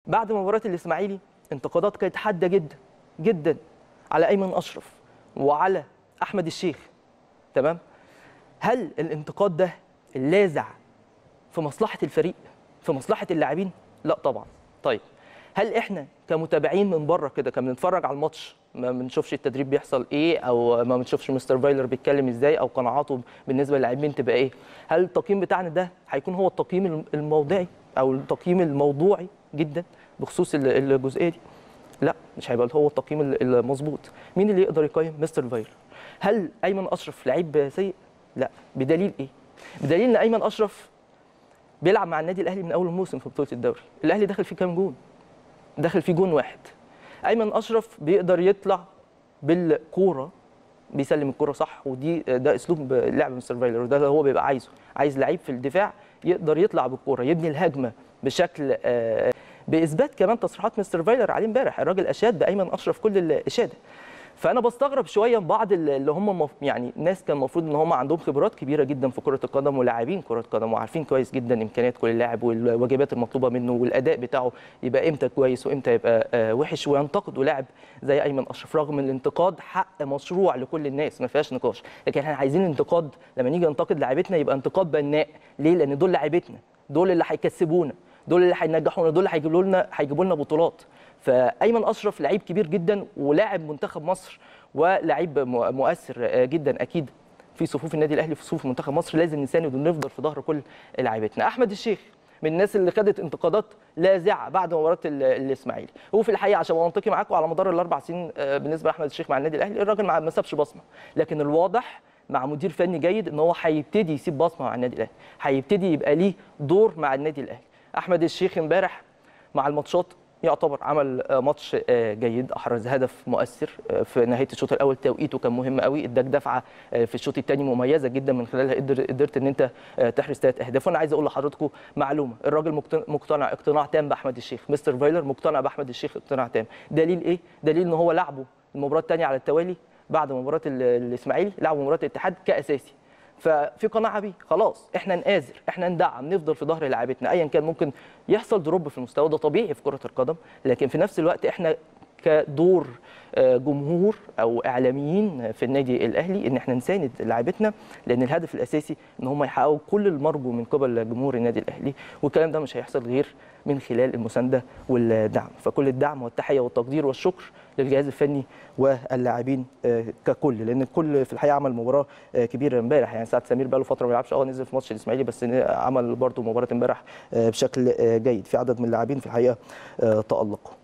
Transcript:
بعد مباراه الاسماعيلي انتقادات كانت حاده جدا جدا على ايمن اشرف وعلى احمد الشيخ تمام هل الانتقاد ده اللاذع في مصلحه الفريق في مصلحه اللاعبين لا طبعا طيب هل احنا كمتابعين من بره كده كان بنتفرج على الماتش ما بنشوفش التدريب بيحصل ايه او ما بنشوفش مستر فايلر بيتكلم ازاي او قناعاته بالنسبه للاعبين تبقى ايه هل التقييم بتاعنا ده هيكون هو التقييم الموضعي او التقييم الموضوعي جدا بخصوص ال- الجزئيه دي لا مش هيبقى هو التقييم ال- المظبوط مين اللي يقدر يقيم مستر فايلر هل ايمن اشرف لعيب سيء لا بدليل ايه بدليل ان ايمن اشرف بيلعب مع النادي الاهلي من اول الموسم في بطوله الدوري الاهلي دخل فيه كام جون دخل فيه جون واحد ايمن اشرف بيقدر يطلع بالكوره بيسلم الكوره صح ودي ده اسلوب لعب مستر فايلر وده اللي هو بيبقى عايزه عايز لعيب في الدفاع يقدر يطلع بالكوره يبني الهجمه بشكل آه، باثبات كمان تصريحات مستر فايلر عليه امبارح الراجل اشاد بايمن اشرف كل الاشاده فانا بستغرب شويه من بعض اللي هم مف... يعني ناس كان المفروض ان هم عندهم خبرات كبيره جدا في كره القدم ولاعبين كره قدم وعارفين كويس جدا امكانيات كل لاعب والواجبات المطلوبه منه والاداء بتاعه يبقى امتى كويس وامتى يبقى آه، وحش وينتقدوا لاعب زي ايمن اشرف رغم ان الانتقاد حق مشروع لكل الناس ما فيهاش نقاش لكن احنا عايزين انتقاد لما نيجي ننتقد لاعيبتنا يبقى انتقاد بناء ليه لان دول لاعيبتنا دول اللي هيكسبونا دول اللي هينجحونا دول اللي هيجيبوا لنا هيجيبوا لنا بطولات فايمن اشرف لعيب كبير جدا ولاعب منتخب مصر ولاعيب م- مؤثر آه، جدا اكيد في صفوف النادي الاهلي في صفوف منتخب مصر لازم نساند ونفضل في ظهر كل لاعيبتنا احمد الشيخ من الناس اللي خدت انتقادات لاذعه بعد مباراه ال- الاسماعيلي هو في الحقيقه عشان ابقى منطقي معاكم على مدار الاربع سنين آه، بالنسبه لاحمد الشيخ مع النادي الاهلي الراجل ما ما سابش بصمه لكن الواضح مع مدير فني جيد ان هو هيبتدي يسيب بصمه مع النادي الاهلي هيبتدي يبقى ليه دور مع النادي الاهلي احمد الشيخ امبارح مع الماتشات يعتبر عمل آه، ماتش آه، جيد احرز هدف مؤثر آه، في نهايه الشوط الاول توقيته كان مهم قوي اداك دفعه آه، في الشوط الثاني مميزه جدا من خلالها قدر قدرت ان انت آه، تحرز ثلاث اهداف وانا عايز اقول لحضراتكم معلومه الراجل مقتن- مقتنع اقتناع تام باحمد الشيخ مستر فايلر مقتنع باحمد الشيخ اقتناع تام دليل ايه دليل ان هو لعبه المباراه الثانيه على التوالي بعد مباراه ال- الاسماعيلي لعبوا مباراه الاتحاد كاساسي ففي قناعه بيه خلاص احنا نآزر احنا ندعم نفضل في ظهر لاعبتنا ايا كان ممكن يحصل دروب في المستوى ده طبيعي في كره القدم لكن في نفس الوقت احنا كدور آه، جمهور او اعلاميين في النادي الاهلي ان احنا نساند لاعبتنا لان الهدف الاساسي ان هم يحققوا كل المرجو من قبل جمهور النادي الاهلي والكلام ده مش هيحصل غير من خلال المسانده والدعم فكل الدعم والتحيه والتقدير والشكر للجهاز الفني واللاعبين آه، ككل لان الكل في الحقيقه عمل مباراه آه، كبيره امبارح يعني سعد سمير بقى له فتره ما بيلعبش اه نزل في ماتش الاسماعيلي بس عمل برده مباراه امبارح آه، بشكل آه، جيد في عدد من اللاعبين في الحقيقه آه، تالقوا